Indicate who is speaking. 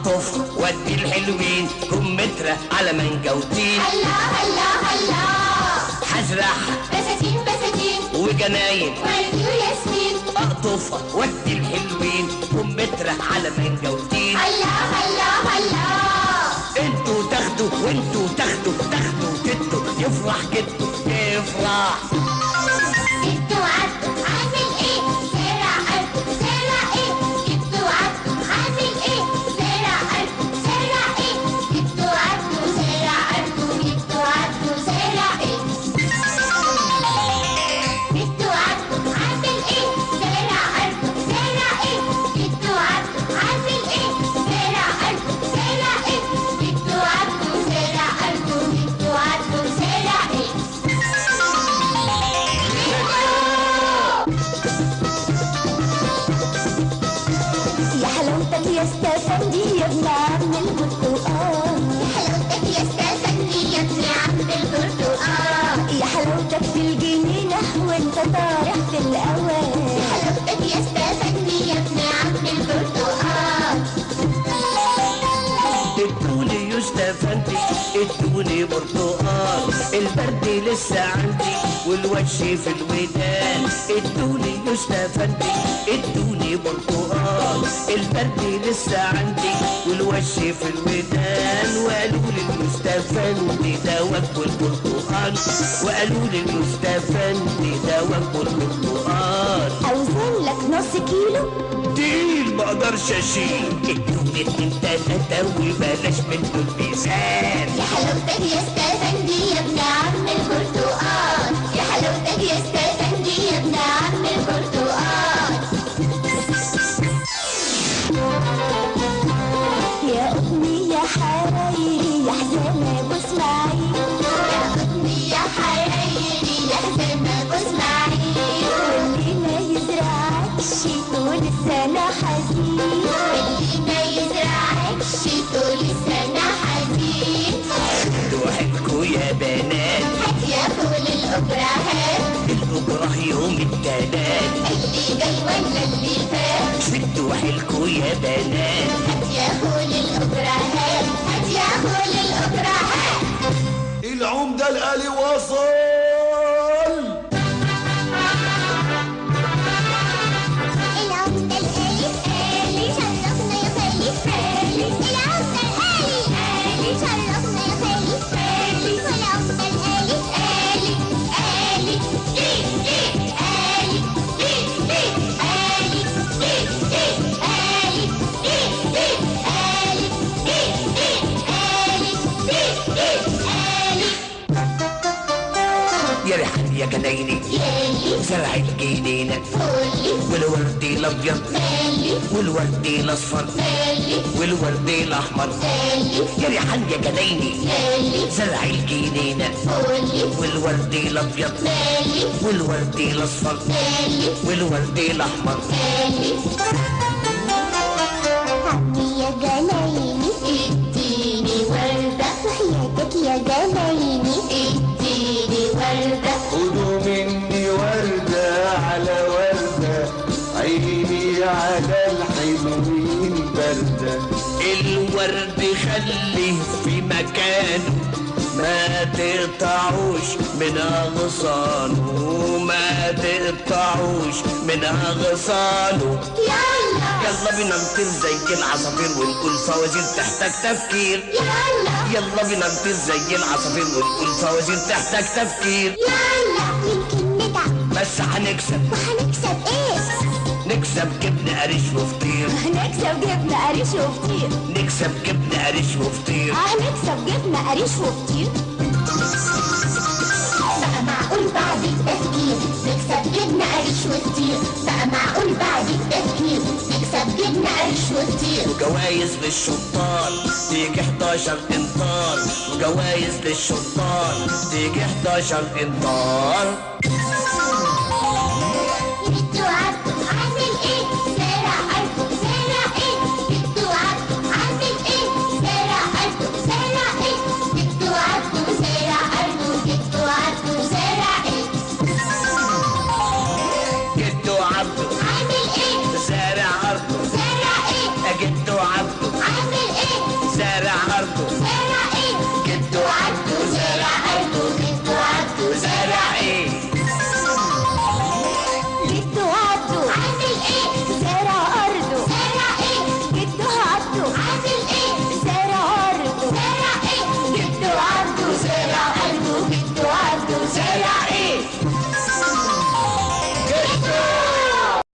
Speaker 1: اقطف ودي الحلوين كمثرى على منجوتين
Speaker 2: هلا هلا هلا
Speaker 1: هزرع
Speaker 2: بساتين بساتين
Speaker 1: وجناين
Speaker 2: ورد وياسمين
Speaker 1: اقطف ودي الحلوين كمثرى على منجوتين
Speaker 2: هلا هلا هلا
Speaker 1: انتوا تاخدوا وانتوا تاخدوا تاخدوا تدوا يفرح جدو يفرح
Speaker 2: جدو عدو عامل ايه زرع قلب زرع ايه جدو عدو عامل ايه زرع قلب زرع ايه جدو عدو زرع قلب جدو عدو زرع ايه جدو عدو عامل ايه زرع قلب زرع ايه جدو عدو عامل ايه زرع قلب زرع ايه جدو عدو زرع قلب جدو عدو زرع ايه
Speaker 3: يا حلاوتك يا استفندي يا ابن عم البرتقال
Speaker 2: حلاوتك يا استاذني يا ابن عم البرتقال
Speaker 3: يا حلاوتك في الجنينة وانت طارح في الأوان
Speaker 2: حلاوتك يا استاذني يا ابن عم البرتقال
Speaker 1: ادوني يوستفندي ادوني برتقال البرد لسه عندي والوش في الودان ادوني يوستفندي ادوني برتقال البرد لسه عندي والوش في الودان وقالوا لي المستفندي ده وجه البرتقال وقالوا لي المستفندي ده وجه البرتقال
Speaker 3: أوزن لك نص كيلو
Speaker 1: تقيل ما اقدرش اشيل ادوني اتنين تلاته وبلاش منه الميزان
Speaker 2: يا حلاوتك يا استاذني يا ابن عم البرتقال يا حلاوتك يا استاذني يا ابن عم البرتقال
Speaker 3: يا أمي يا حرايري يا حزانة أبو إسماعيل
Speaker 2: يا قطني يا حرايري يا حزامة ابو اسماعيل
Speaker 3: واللي ما يزرعكش طول السنة حزين
Speaker 2: واللي ما يزرعكش طول السنة حزين
Speaker 1: روحكوا يا بنات
Speaker 2: هات يا فول الأبرهات
Speaker 1: الأجرة يوم التلات
Speaker 2: اللي جاي ولا اللي فات
Speaker 1: شدوا حيلكوا يا بنات
Speaker 2: هات يا فول الأبرهات هات يا فول الأبرهات
Speaker 4: العمدة الآلي وصل
Speaker 2: العمدة الآلي آلي شرفنا يا خالي آلي العمدة الآلي آلي شرفنا يا خالي آلي والعمدة الآلي آلي آلي لي لي آلي لي لي آلي لي لي آلي لي لي آلي لي لي آلي لي لي آلي
Speaker 1: يا ريحان يا جنايني
Speaker 2: يالي
Speaker 1: زرع الجنينة
Speaker 2: فولي
Speaker 1: والورد الأبيض
Speaker 2: مالي
Speaker 1: والورد الأصفر
Speaker 2: مالي
Speaker 1: والورد الأحمر
Speaker 2: مالي
Speaker 1: يا ريحان يا جنايني
Speaker 2: مالي
Speaker 1: زرع الجنينة
Speaker 2: فولي
Speaker 1: والورد الأبيض
Speaker 2: مالي
Speaker 1: والورد الأصفر
Speaker 2: مالي
Speaker 1: والورد الأحمر
Speaker 2: مالي
Speaker 3: عمي يا جنايني
Speaker 2: اديني وردة
Speaker 3: وحياتك يا جنايني
Speaker 2: اديني وردة
Speaker 4: خدوا مني وردة على وردة عيني على الحلوين بردة
Speaker 1: الورد خليه في مكانه ما تقطعوش من أغصانه ما تقطعوش من أغصانه
Speaker 2: يلا
Speaker 1: يلا بينا نطير زي العصافير ونقول فوازير تحتاج تفكير
Speaker 2: يلا
Speaker 1: يلا بينا نطير زي العصافير ونقول فوازير تحتاج تفكير
Speaker 2: يلا
Speaker 3: يمكن نتعب
Speaker 1: بس هنكسب
Speaker 3: وهنكسب ايه
Speaker 1: نكسب جبن قريش وفطير
Speaker 3: هنكسب جبنة قريش وفطير
Speaker 1: نكسب جبن قريش وفطير
Speaker 3: هنكسب جبنة قريش وفطير
Speaker 2: بقى معقول بعد التفكير نكسب جبنة قريش وفطير بقى معقول بعد التفكير نكسب جبنة قريش وفطير
Speaker 1: وجوايز للشطار تيجي 11 انطار وجوايز للشطار تيجي 11 انطار